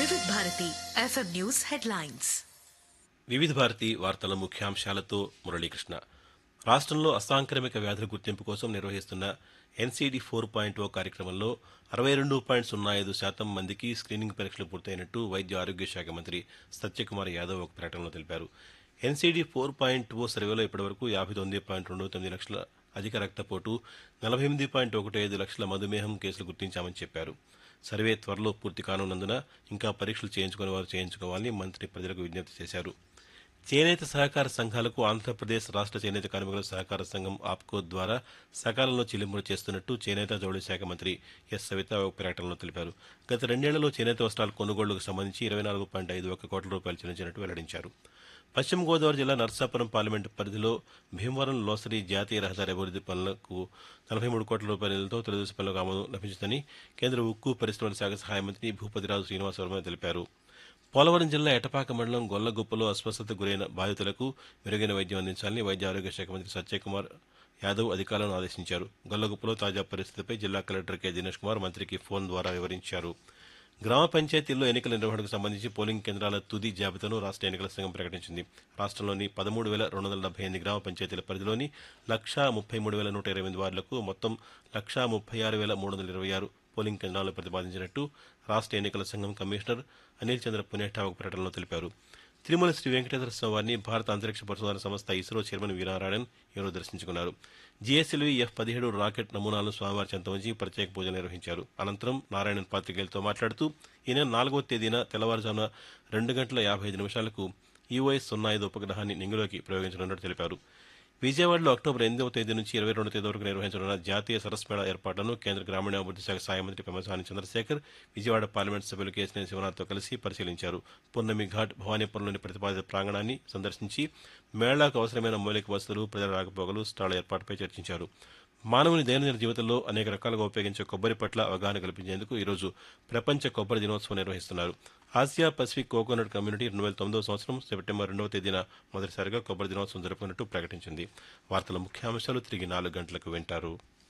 వివిధ Bharati FM news headlines వివిధ భారతి వార్తల ముఖ్యాంశాలతో మురళీకృష్ణ రాష్ట్రంలో అసాంక్రమిక వ్యాధుల గుర్తింపు కోసం నిర్వహిస్తున్న ఎన్సీడీ ఫోర్ పాయింట్ ఓ కార్యక్రమంలో అరవై రెండు పాయింట్ సున్నా ఐదు శాతం మందికి స్క్రీనింగ్ పరీక్షలు పూర్తయినట్టు వైద్య ఆరోగ్య శాఖ మంత్రి సత్యకుమార్ యాదవ్ ఒక ప్రకటనలో తెలిపారు ఎన్సీడీ ఫోర్ పాయింట్ ఓ సర్వేలో ఇప్పటివరకు యాభై తొమ్మిది పాయింట్ రెండు తొమ్మిది లక్షల అధిక రక్తపోటు నలభై ఎనిమిది పాయింట్ ఒకటి ఐదు లక్షల మధుమేహం కేసులు గుర్తించామని చెప్పారు సర్వే త్వరలో పూర్తి కానున్నందున ఇంకా పరీక్షలు చేయించుకునే వారు చేయించుకోవాలని మంత్రి ప్రజలకు విజ్ఞప్తి చేశారు చేనేత సహకార సంఘాలకు ఆంధ్రప్రదేశ్ రాష్ట్ర చేనేత కార్మికుల సహకార సంఘం ఆప్కో ద్వారా సకాలంలో చెల్లింపులు చేస్తున్నట్టు చేనేత జౌళి శాఖ మంత్రి ఎస్ సవిత ఒక ప్రకటనలో తెలిపారు గత రెండేళ్లలో చేనేత వస్త్రాల కొనుగోళ్లకు సంబంధించి ఇరవై నాలుగు పాయింట్ ఐదు ఒక్క కోట్ల రూపాయలు చెల్లించినట్టు వెల్లడించారు పశ్చిమ గోదావరి జిల్లా నర్సాపురం పార్లమెంటు పరిధిలో భీమవరం లోసరి జాతీయ రహదారి అభివృద్ధి పనులకు నలభై మూడు కోట్ల రూపాయల నిధులతో తెలుగుదేశం పనులకు ఆమోదం లభించిందని కేంద్ర ఉక్కు పరిశ్రమల శాఖ సహాయ మంత్రి భూపతిరాజు శ్రీనివాస వర్మ తెలిపారు పోలవరం జిల్లా ఎటపాక మండలం గొల్లగుప్పలో అస్వస్థతకు గురైన బాధితులకు మెరుగైన వైద్యం అందించాలని వైద్య ఆరోగ్య శాఖ మంత్రి సత్యకుమార్ యాదవ్ అధికారులను ఆదేశించారు గొల్లగుప్పలో తాజా పరిస్థితిపై జిల్లా కలెక్టర్ కె దినేష్ కుమార్ మంత్రికి ఫోన్ ద్వారా వివరించారు గ్రామ పంచాయతీల్లో ఎన్నికల నిర్వహణకు సంబంధించి పోలింగ్ కేంద్రాల తుది జాబితాను రాష్ట్ర ఎన్నికల సంఘం ప్రకటించింది రాష్ట్రంలోని పదమూడు వేల రెండు వందల డెబ్బై ఎనిమిది గ్రామ పంచాయతీల పరిధిలోని లక్షా ముప్పై మూడు వేల నూట ఇరవై ఎనిమిది వార్డులకు మొత్తం లక్షా ముప్పై ఆరు వేల మూడు వందల ఇరవై ఆరు పోలింగ్ కేంద్రాలను ప్రతిపాదించినట్టు రాష్ట్ర ఎన్నికల సంఘం కమిషనర్ అనిల్ చంద్ర పునేఠా ఒక ప్రకటనలో తెలిపారు తిరుమల శ్రీ వెంకటేశ్వర స్వామిని భారత అంతరిక్ష పరిశోధన సంస్థ ఇస్రో చైర్మన్ వీరనారాయణన్ ఈరోజు దర్శించుకున్నారు జీఎస్ఎల్వీ ఎఫ్ పదిహేడు రాకెట్ నమూనాలను స్వామివారి చెంత ఉంచి ప్రత్యేక పూజలు నిర్వహించారు అనంతరం నారాయణన్ పాత్రికేయులతో మాట్లాడుతూ ఈ నెల నాలుగవ తేదీన తెల్లవారుజామున రెండు గంటల యాభై ఐదు నిమిషాలకు ఈఓఎస్ సున్నా ఐదు ఉపగ్రహాన్ని నింగిలోకి ప్రయోగించనున్నట్టు తెలిపారు విజయవాడలో అక్టోబర్ ఎనిమిదవ తేదీ నుంచి ఇరవై రెండు తేదీ వరకు నిర్వహించనున్న జాతీయ సరస్ మేళా ఏర్పాట్లను కేంద్ర గ్రామీణాభివృద్ధి శాఖ సహాయ మంత్రి పెమ్మసాని చంద్రశేఖర్ విజయవాడ పార్లమెంట్ సభ్యులు కేసినేని శివనాథ్తో కలిసి పరిశీలించారు పున్నమి ఘాట్ భవానీపురంలోని ప్రతిపాదిత ప్రాంగణాన్ని సందర్శించి మేళాకు అవసరమైన మౌలిక వసతులు ప్రజల రాకపోకలు స్టాళ్ల ఏర్పాటుపై చర్చించారు మానవుని దైనందిన జీవితంలో అనేక రకాలుగా ఉపయోగించే కొబ్బరి పట్ల అవగాహన కల్పించేందుకు ఈరోజు ప్రపంచ కొబ్బరి దినోత్సవం నిర్వహిస్తున్నారు ఆసియా పసిఫిక్ కోకోనట్ కమ్యూనిటీ రెండు వేల తొమ్మిదవ సంవత్సరం సెప్టెంబర్ రెండవ తేదీన మొదటిసారిగా కొబ్బరి దినోత్సవం జరుపుకున్నట్టు ప్రకటించింది వార్తల ముఖ్యాంశాలు తిరిగి నాలుగు గంటలకు వింటారు